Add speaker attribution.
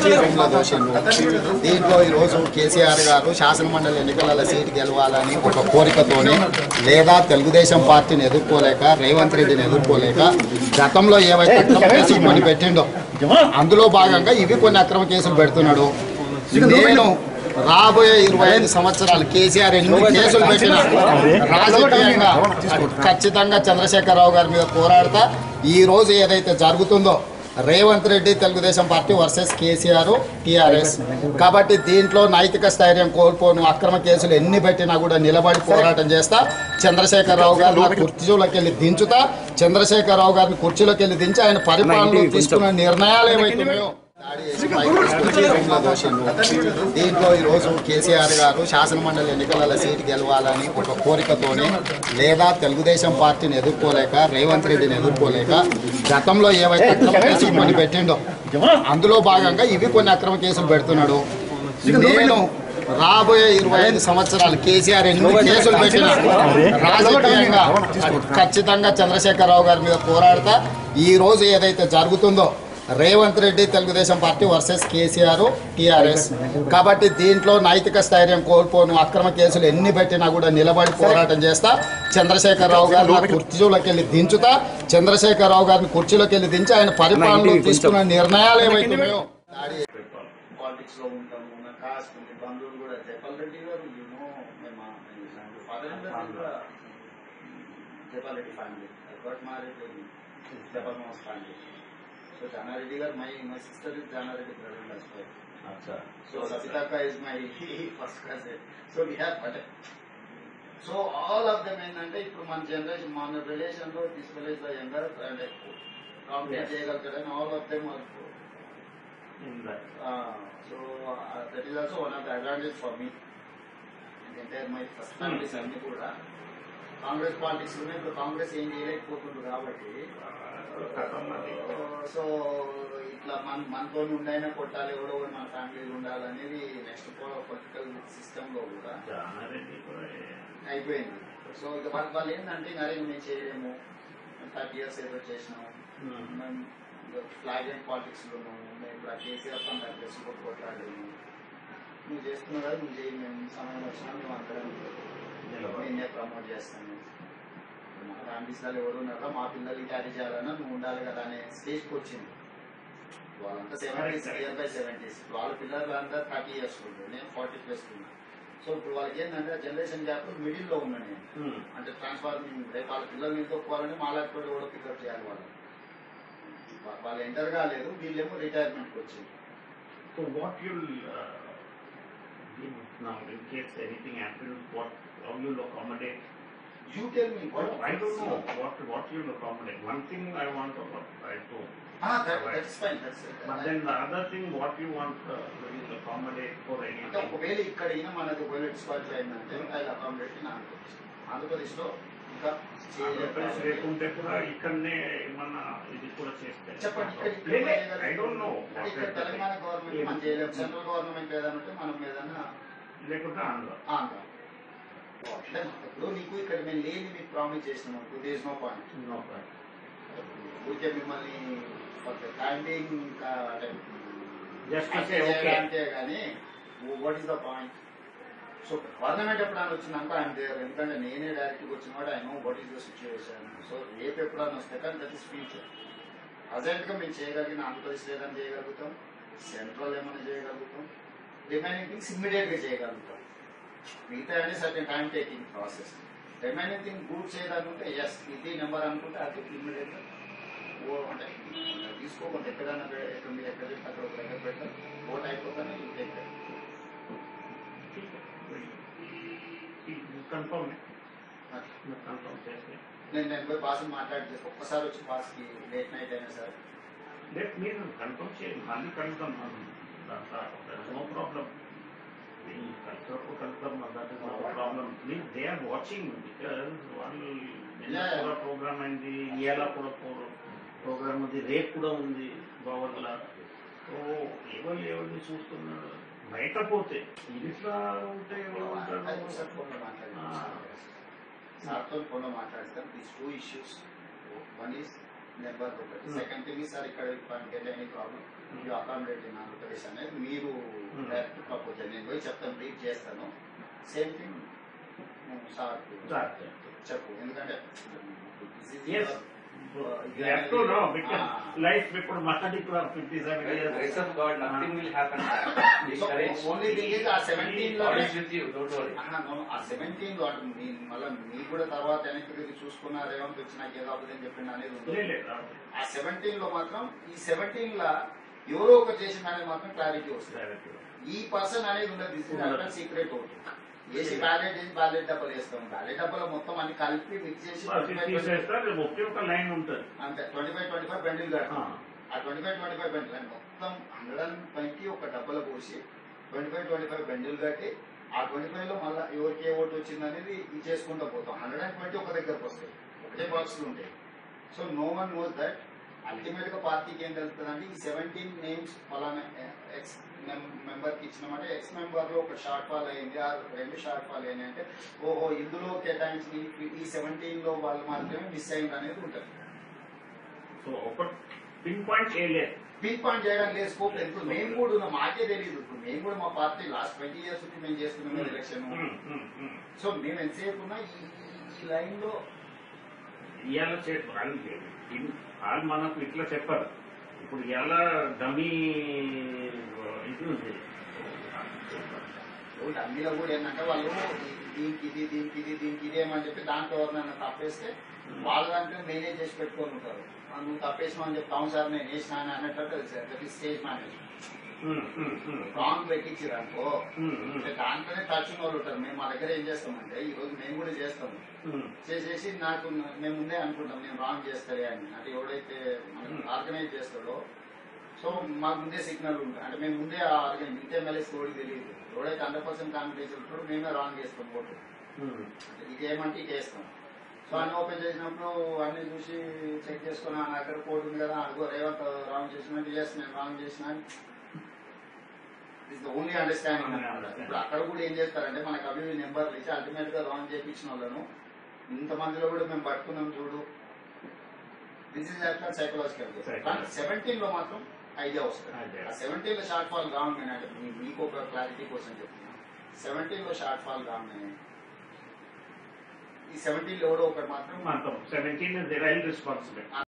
Speaker 1: కుర్చీలో దోషిండు దీంట్లో ఈరోజు కేసీఆర్ గారు శాసనమండలి ఎన్నికలలో సీటు గెలవాలని ఒక కోరికతోనే లేదా తెలుగుదేశం పార్టీని ఎదుర్కోలేక రేవంత్ రెడ్డిని ఎదుర్కోలేక గతంలో ఏవైతే అక్రమ కేసులు కొన్ని పెట్టిండో అందులో భాగంగా ఇవి కొన్ని అక్రమ కేసులు పెడుతున్నాడు నేను రాబోయే ఇరవై ఐదు సంవత్సరాలు కేసీఆర్ ఎన్ని కేసులు పెట్టినా రాజకీయంగా ఖచ్చితంగా చంద్రశేఖరరావు గారి మీద పోరాడతా ఈ రోజు ఏదైతే జరుగుతుందో రేవంత్ రెడ్డి తెలుగుదేశం పార్టీ వర్సెస్ కేసీఆర్ టీఆర్ఎస్ కాబట్టి దీంట్లో నైతిక స్థైర్యం కోల్పోను అక్రమ కేసులు ఎన్ని పెట్టినా కూడా నిలబడి పోరాటం చేస్తా చంద్రశేఖరరావు గారిని ఆ కుర్చీలోకి వెళ్ళి దించుతా చంద్రశేఖరరావు గారిని కుర్చీలోకి వెళ్ళి దించి ఆయన పరిపాలనలో తీసుకున్న నిర్ణయాలు ఏమైతున్నాయో దాడి చేసి పైకి తీసుకొచ్చి రూమ్లో దోషిండు. దీంట్లో ఈరోజు కేసీఆర్ గారు శాసనమండలి ఎన్నికలలో సీటు గెలవాలని ఒక కోరికతోనే లేదా తెలుగుదేశం పార్టీని ఎదుర్కోలేక రేవంత్ రెడ్డిని ఎదుర్కోలేక గతంలో ఏవైతే అక్రమ కేసులు కొన్ని పెట్టిండో అందులో భాగంగా ఇవి కొన్ని అక్రమ కేసులు పెడుతున్నాడు నేను రాబోయే ఇరవై ఐదు సంవత్సరాలు కేసీఆర్ ఎన్ని కేసులు పెట్టినా రాజకీయంగా ఖచ్చితంగా చంద్రశేఖరరావు గారి మీద పోరాడతా ఈ రోజు ఏదైతే జరుగుతుందో రేవంత్ రెడ్డి తెలుగుదేశం పార్టీ వర్సెస్ కేసీఆర్ టీఆర్ఎస్ కాబట్టి దీంట్లో నైతిక స్థైర్యం కోల్పోను అక్రమ కేసులు ఎన్ని పెట్టినా కూడా నిలబడి పోరాటం చేస్తా చంద్రశేఖరరావు గారిని ఆ కుర్చీలోకి వెళ్ళి దించుతా చంద్రశేఖరరావు గారిని కుర్చీలోకి వెళ్ళి దించి ఆయన పరిపాలనలో తీసుకున్న నిర్ణయాలు ఏమైతున్నాయో దాడి పాలిటిక్స్ లో ఉంటాము నా కాస్ట్ ఉంది బంధువులు కూడా జపాల్ రెడ్డి గారు యు నో మేము ఫాదర్ కూడా Jaipal Reddy family but marriage Jaipal మోస్ ఫ్యామిలీ సో జానారెడ్డి గారు my my sister is Jana Reddy brother as well. So సబితాక is my first cousin so we have but so all of them ఏంటంటే ఇప్పుడు మన జనరేషన్ మన రిలేషన్ లో దిస్ విలేజ్ లో యంగర్ అండ్ కాంప్లీట్ చేయగలుగుతాడని all of them are Uh, so uh, that is also one of the advantage for me. ఎందుకంటే my first families అన్ని కూడా కాంగ్రెస్ పాలిటిక్స్ లోనే ఇప్పుడు కాంగ్రెస్ ఏం చేయలేకపోతుంది కాబట్టి సో ఇట్లా మన మనతో ఉండైనా కొట్టాలి ఎవడో ఒకడు మన ఫ్యామిలీలో ఉండాలనేది నెక్స్ట్ పొలిటికల్ సిస్టమ్ లో కూడా అయిపోయింది సో ఇక వాళ్ళు వాళ్ళు ఏంటంటే ఇంకా అరే మేము చేయలేము థర్టీ ఇయర్స్ ఏదో చేసినాము మేము ఫ్లాగ్ అండ్ పాలిటిక్స్ లో ఉన్నాము మేము ఇప్పుడు కేసీఆర్ తో అగ్రెసివ్ కొట్లాడలేము నువ్వు చేస్తున్నావు కదా నువ్వు చేయి మేము సమయం వచ్చినా మేము అందరం నేనే ప్రమోట్ చేస్తాను మా ఫ్యామిలీస్ వాళ్ళు ఎవరు ఉన్నారో మా పిల్లల్ని క్యారీ చేయాలన్నా నువ్వు ఉండాలి కదా అనే స్టేజ్కి వచ్చింది వాళ్ళంతా సెవెంటీస్ ఇయర్ బై సెవెంటీస్ వాళ్ళ పిల్లలు అంతా థర్టీ ఇయర్స్ ఉంటుంది నేను ఫార్టీ ప్లస్ ఉన్నా సో ఇప్పుడు వాళ్ళకి ఏంటంటే జనరేషన్ గ్యాప్ మిడిల్ లో ఉన్నా నేను అంటే ట్రాన్స్ఫార్మింగ్ రేపు వాళ్ళ పిల్లల్ని నిలుపుకోవాలని మా లాంటి కూడా పికప్ చేయాలి వాళ్ళు వా- వాళ్ళు ఎంటర్ కాలేదు వీళ్ళేమో రిటైర్మెంట్కి వచ్చింది
Speaker 2: So what you'll uh, give now in case anything happens, what, how you'll accommodate?
Speaker 1: You tell me
Speaker 2: I don't know what, what you'll accommodate. One thing I want to, I told.
Speaker 1: That's fine that's
Speaker 2: But then the other thing, what you want, uh, will accommodate for
Speaker 1: అంటే
Speaker 2: anything.
Speaker 1: ఒకవేళ ఇక్కడ అయినా మనకు ఒకవేళ disqualify అయిందంటే అది accommodate in Andhra Pradesh Andhra Pradesh లో ఇంకా
Speaker 2: ఆంధ్రప్రదేశ్ లేకుంటే కూడా ఇక్కడనే ఏమన్నా ఇది కూడా చేస్తే
Speaker 1: చెప్పండి ఇక్కడ ఇక్కడ
Speaker 2: ఐ డోంట్ నో
Speaker 1: అంటే ఇక్కడ తెలంగాణ గవర్నమెంట్ మనం చేయలేము సెంట్రల్ గవర్నమెంట్ ఏదైనా ఉంటే మనం ఏదైనా
Speaker 2: లేకుంటే ఆంధ్ర
Speaker 1: ఆంధ్ర అంటే ఇప్పుడు నీకు ఇక్కడ మేము లేని మీకు ప్రామిస్ చేసినాం అనుకో దేస్ నో పాయింట్
Speaker 2: నో
Speaker 1: ఊరికే మిమ్మల్ని timing
Speaker 2: Just to say, okay.
Speaker 1: అంటే కానీ what is the point so government ఎప్పుడైనా వచ్చినాక ఆయన దేర్ ఎందుకంటే నేనే డైరెక్ట్గా వచ్చిన వాడు I know what is the situation so రేపు ఎప్పుడైనా వస్తే కానీ దట్ ఈస్ ఫ్యూచర్ ప్రజెంట్గా మేము చేయగలిగిన ఆంధ్రప్రదేశ్ ఏదైనా చేయగలుగుతాం సెంట్రల్ ఏమైనా చేయగలుగుతాం రిమైనింగ్ థింగ్స్ ఇమ్మీడియట్గా చేయగలుగుతాం మిగతా అనేది certain time taking process remaining thing good చేయాలనుకుంటే ఎస్ ఇది నెంబర్ అనుకుంటే అది ఇమ్మీడియట్గా ఓ అంటే తీసుకోకుండా ఎక్కడైనా పె- ఎక్కడ మీరు ఎక్కడ చెప్తే అక్కడ ఒక దగ్గర పెట్టారు ఓట్ అయిపోతానే ఇంకేం
Speaker 2: కన్ఫర్మ్ కన్ఫర్మ్ చేస్తే
Speaker 1: నేను నేను పోయి బాస్ మాట్లాడి ఒక్కసారి వచ్చి బాస్కి లేట్ నైట్ అయినా సరే
Speaker 2: రేపు మీరు కన్ఫర్మ్ చేయండి మళ్ళీ confirm no problem confirm confirm that is no problem please they are watching because వాళ్ళు నిన్న
Speaker 1: Yeah.
Speaker 2: కూడా ప్రోగ్రామ్ అయింది ఇవాళ కూడా ప్రోగ్రామ్ ఉంది రేపు కూడా ఉంది బావల్ల సో ఎవరు ఎవరిని చూస్తున్నారు బయట పోతే ఇంట్లో ఉంటే ఎవరు
Speaker 1: అది
Speaker 2: ఉంటారు
Speaker 1: ఒకసారి ఫోన్లో మాట్లాడి
Speaker 2: Ah.
Speaker 1: సార్తో ఫోన్లో మాట్లాడతాం these two issues one is number ఒకటి
Speaker 2: Hmm.
Speaker 1: Second thing is sir ఇక్కడ get any problem you accommodate in Andhra Pradesh అనేది మీరు
Speaker 2: Hmm.
Speaker 1: డైరెక్ట్ ప్రపోజల్ నేను పోయి చెప్తాను బ్రీఫ్ చేస్తాను సేమ్ థింగ్ సార్
Speaker 2: సార్
Speaker 1: చెప్పు ఎందుకంటే this is
Speaker 2: Yes.
Speaker 1: your-
Speaker 2: You have to know because
Speaker 1: Ah.
Speaker 2: life ఇప్పుడు మట్టి fifty seven
Speaker 3: Grace of God, nothing will happen. Be
Speaker 1: So,
Speaker 3: courage.
Speaker 1: only thing is ఆ seventeen లో
Speaker 3: God is with you, don't worry.
Speaker 1: ఆ seventeen లో అంటే మీ మళ్ళీ మీరు కూడా తర్వాత వెనక్కి తిరిగి చూసుకున్న రేవంత్ వచ్చి నాకు ఏదో అబద్ధం చెప్పింది అనేది ఉంది ఆ సెవెంటీన్ లో మాత్రం ఈ సెవెంటీన్ లా ఎవరో ఒకరు చేసిన అనేది మాత్రం క్లారిటీ వస్తుంది ఈ పర్సన్ అనేది ఉండదు దిస్ ఇస్
Speaker 2: ఉండదు.
Speaker 1: సీక్రెట్ ఓటు వేసి బ్యాలెట్ వేసి బ్యాలెట్ డబ్బులు వేస్తాం బ్యాలెట్ డబ్బులు మొత్తం అన్ని కలిపి మిక్స్ చేసి
Speaker 2: తీసేస్తారు ఒకే ఒక లైన్ ఉంటుంది
Speaker 1: అంతే twenty five twenty five bundle కడతాం
Speaker 2: Ah.
Speaker 1: ఆ twenty five twenty five bundle మొత్తం హండ్రెడ్ అండ్ ట్వంటీ ఒక డబ్బులు పోసి twenty five twenty five bundle కట్టి ఆ ట్వంటీ ఫైవ్ లో మళ్ళీ ఎవరికి ఏ ఓటు వచ్చింది అనేది ఇది చేసుకుంటూ పోతాం హండ్రెడ్ అండ్ ట్వంటీ ఒక దగ్గరకు వస్తాయి ఒకటే బాక్స్లు ఉంటాయి so no one knows that ultimate గా పార్టీకి ఏం తెలుస్తుందంటే ఈ సెవెంటీన్ నేమ్స్ ఫలానా ఎక్స్ మెంబర్ కి ఇచ్చినామంటే ఎక్స్ మెంబర్ లో ఒక షార్ట్ ఫాల్ అయింది ఆ రెండు షార్ట్ ఫాల్ అయినాయి అంటే ఓహో ఇందులో కేటాయించిన ఈ- ఈ సెవెంటీన్ లో వాళ్ళు మాత్రమే మిస్ అయింది అనేది ఉంటుంది
Speaker 2: సో ఒక పిన్ పాయింట్ చేయలేదు
Speaker 1: పిన్ పాయింట్ చేయడం లేదు స్కోప్ లేదు ఇప్పుడు మేము కూడా ఉన్నాం మాకే తెలియదు ఇప్పుడు మేము కూడా మా పార్టీ లాస్ట్ ట్వంటీ ఇయర్స్ నుంచి మేము చేస్తున్నాం ఎలక్షన్ సో మేము ఎంతసేపు ఉన్నా ఈ ఈ- ఈ లైన్ లో
Speaker 2: ఇవాళ చెప్పారు వాళ్ళు మనకు ఇట్లా చెప్పరు ఇప్పుడు ఇవాళ డమీ ఇది ఉంది
Speaker 1: ఒకటి అందులో కూడా ఏంటంటే వాళ్ళు ఈ- దీనికి ఇది దీనికి ఇది దీనికి ఇది ఏమని చెప్పి దాంట్లో ఎవరినైనా తప్పేస్తే వాళ్ళ దాంట్లో మేనేజ్ చేసి పెట్టుకొని ఉంటారు ఆ, నువ్వు తప్పేసినావు అని చెప్తావు సార్ నేను వేసినా అని అన్నట్టు that is stage management
Speaker 2: um, um, um.
Speaker 1: Wrong పెట్టించారు అనుకో
Speaker 2: ఉమ్, ఉమ్,
Speaker 1: అంటే దాంట్లోనే టచ్ ఉన్న వాళ్ళు ఉంటారు మేము మా దగ్గర ఏం చేస్తామంటే ఈ రోజు మేము కూడా చేస్తాము
Speaker 2: ఉమ్.
Speaker 1: చేసేసి నాకు మేము ముందే అనుకుంటాం నేను రాంగ్ చేస్తారే అని అంటే ఎవడైతే మనం ఆర్గనైజ్ చేస్తాడో సో మాకు ముందే సిగ్నల్ ఉంటుంది అంటే మేము ముందే ఆర్గనైజ్ ఇంతే ఎమ్మెల్యేస్ కూడా తెలియదు ఎవడైతే హండ్రెడ్ పర్సెంట్ కాన్ఫిడెన్స్ ఉంటాడో మేమే రాంగ్ చేస్తాం ఓటు
Speaker 2: ఉమ్.
Speaker 1: అంటే ఇది ఏమంటే ఇది వేస్తాం సో అన్ని ఓపెన్ చేసినప్పుడు అన్ని చూసి చెక్ చేసుకుని నా దగ్గర కోడ్ ఉంది కదా అదిగో రేవంత్ రాంగ్ చేసినట్టు ఎస్ నేను రాంగ్ చేసిన is the only understanding
Speaker 2: Only understanding.
Speaker 1: ఇప్పుడు అక్కడ కూడా ఏం చేస్తారంటే మనకు అవి నెంబర్లు ఇచ్చి అల్టిమేట్ గా రాంగ్ చేయించిన వాళ్ళను ఇంతమందిలో కూడా మేము పట్టుకున్నాం చూడు దిస్ ఇస్ అట్లా సైకలాజికల్
Speaker 2: Psychological.
Speaker 1: కానీ సెవెంటీన్ లో మాత్రం ఐడియా వస్తుంది
Speaker 2: Idea.
Speaker 1: ఆ సెవెంటీన్ లో షార్ట్ ఫాల్ కావాలి అంటే మీ- మీకు ఒక క్లారిటీ కోసం చెప్తున్నా సెవెంటీన్ లో షార్ట్ ఫాల్ కావాలి ఈ సెవెంటీన్ లో ఎవడో ఒకటి మాత్రం
Speaker 2: మొత్తం సెవెంటీన్ ఇస్ రైల్ రెస్పాన్సిబిలిటీ